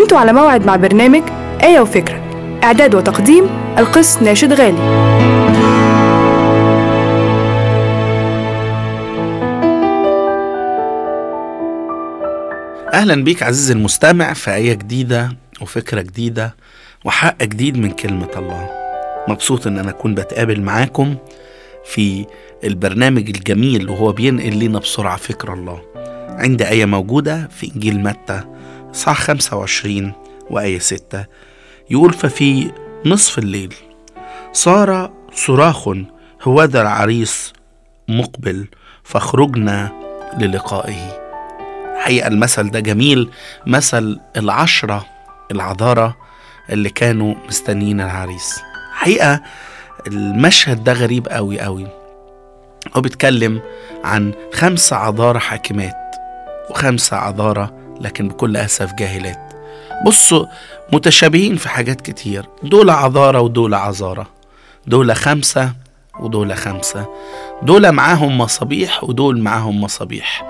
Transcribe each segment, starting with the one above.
انتوا على موعد مع برنامج آية وفكرة إعداد وتقديم القس ناشد غالي أهلا بيك عزيزي المستمع في آية جديدة وفكرة جديدة وحق جديد من كلمة الله مبسوط إن أنا أكون بتقابل معاكم في البرنامج الجميل وهو بينقل لنا بسرعة فكر الله عندي آية موجودة في إنجيل متى صح 25 وآية 6 يقول ففي نصف الليل صار صراخ هو ذا العريس مقبل فخرجنا للقائه حقيقة المثل ده جميل مثل العشرة العذارة اللي كانوا مستنيين العريس حقيقة المشهد ده غريب قوي قوي هو بيتكلم عن خمسة عذارة حاكمات وخمسة عذارة لكن بكل أسف جاهلات بصوا متشابهين في حاجات كتير دول عذارة ودول عذارة دول خمسة ودول خمسة دول معاهم مصابيح ودول معاهم مصابيح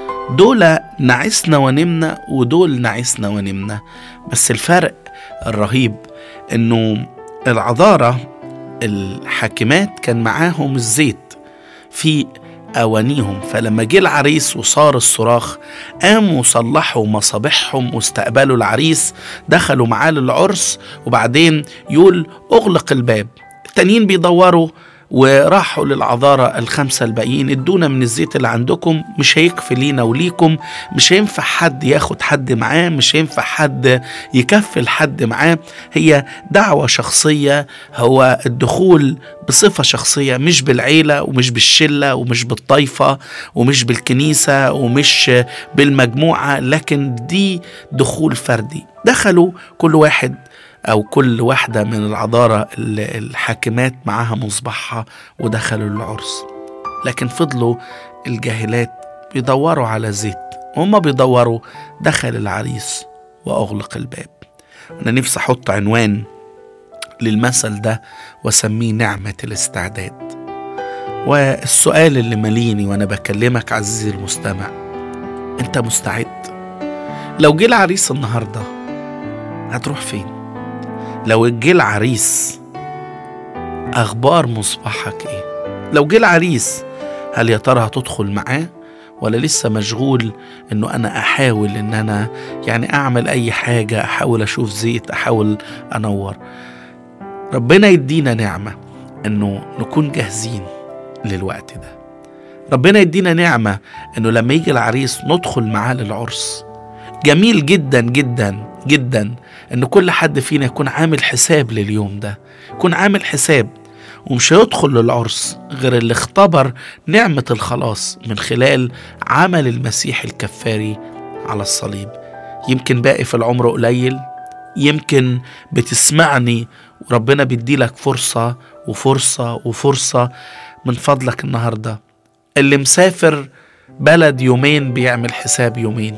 دول نعسنا ونمنا ودول نعسنا ونمنا بس الفرق الرهيب انه العذارة الحاكمات كان معاهم الزيت في أوانيهم فلما جه العريس وصار الصراخ قاموا صلحوا مصابيحهم واستقبلوا العريس دخلوا معاه للعرس وبعدين يقول اغلق الباب التانيين بيدوروا وراحوا للعذارى الخمسة الباقيين ادونا من الزيت اللي عندكم مش هيكفي لينا وليكم مش هينفع حد ياخد حد معاه مش هينفع حد يكفل حد معاه هي دعوة شخصية هو الدخول بصفة شخصية مش بالعيلة ومش بالشلة ومش بالطائفة ومش بالكنيسة ومش بالمجموعة لكن دي دخول فردي دخلوا كل واحد أو كل واحدة من العذارى الحاكمات معاها مصباحها ودخلوا العرس لكن فضلوا الجاهلات بيدوروا على زيت وهم بيدوروا دخل العريس وأغلق الباب أنا نفسي أحط عنوان للمثل ده وأسميه نعمة الاستعداد والسؤال اللي ماليني وأنا بكلمك عزيزي المستمع أنت مستعد؟ لو جه العريس النهارده هتروح فين؟ لو جه العريس اخبار مصباحك ايه لو جه العريس هل يا ترى هتدخل معاه ولا لسه مشغول انه انا احاول ان انا يعني اعمل اي حاجه احاول اشوف زيت احاول انور ربنا يدينا نعمه انه نكون جاهزين للوقت ده ربنا يدينا نعمه انه لما يجي العريس ندخل معاه للعرس جميل جدا جدا جدا ان كل حد فينا يكون عامل حساب لليوم ده يكون عامل حساب ومش هيدخل للعرس غير اللي اختبر نعمة الخلاص من خلال عمل المسيح الكفاري على الصليب يمكن باقي في العمر قليل يمكن بتسمعني وربنا بيديلك فرصة وفرصة وفرصة من فضلك النهاردة اللي مسافر بلد يومين بيعمل حساب يومين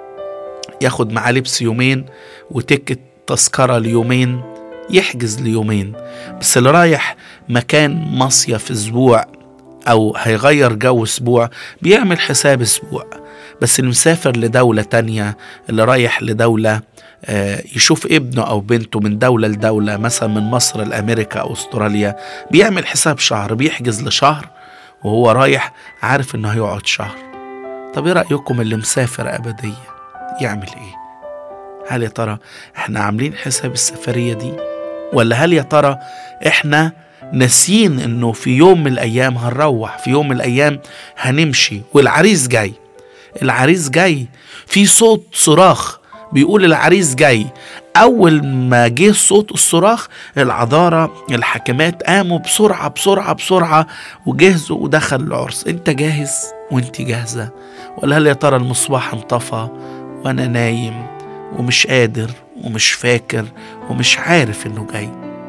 ياخد معاه لبس يومين وتكت تذكرة ليومين يحجز ليومين بس اللي رايح مكان مصيف اسبوع او هيغير جو اسبوع بيعمل حساب اسبوع بس اللي مسافر لدولة تانية اللي رايح لدولة يشوف ابنه او بنته من دولة لدولة مثلا من مصر لامريكا او استراليا بيعمل حساب شهر بيحجز لشهر وهو رايح عارف انه هيقعد شهر طب ايه رأيكم اللي مسافر ابديه يعمل ايه هل يا ترى احنا عاملين حساب السفريه دي ولا هل يا ترى احنا ناسيين انه في يوم من الايام هنروح في يوم من الايام هنمشي والعريس جاي العريس جاي في صوت صراخ بيقول العريس جاي اول ما جه صوت الصراخ العذارى الحاكمات قاموا بسرعه بسرعه بسرعه وجهزوا ودخل العرس انت جاهز وانت جاهزه ولا هل يا ترى المصباح انطفى وانا نايم ومش قادر ومش فاكر ومش عارف انه جاي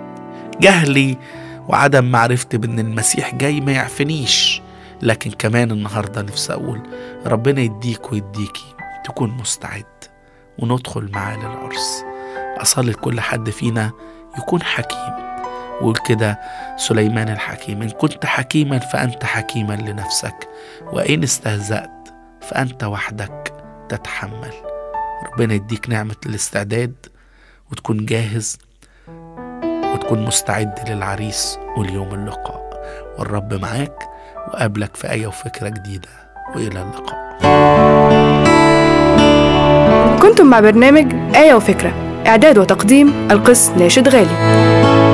جهلي وعدم معرفتي بان المسيح جاي ما يعفنيش لكن كمان النهارده نفسي اقول ربنا يديك ويديكي تكون مستعد وندخل معاه للعرس اصلي لكل حد فينا يكون حكيم وقول كده سليمان الحكيم ان كنت حكيما فانت حكيما لنفسك وان استهزأت فانت وحدك تتحمل ربنا يديك نعمة الاستعداد وتكون جاهز وتكون مستعد للعريس واليوم اللقاء والرب معاك وقابلك في آية وفكرة جديدة وإلى اللقاء كنتم مع برنامج آية وفكرة إعداد وتقديم القس ناشد غالي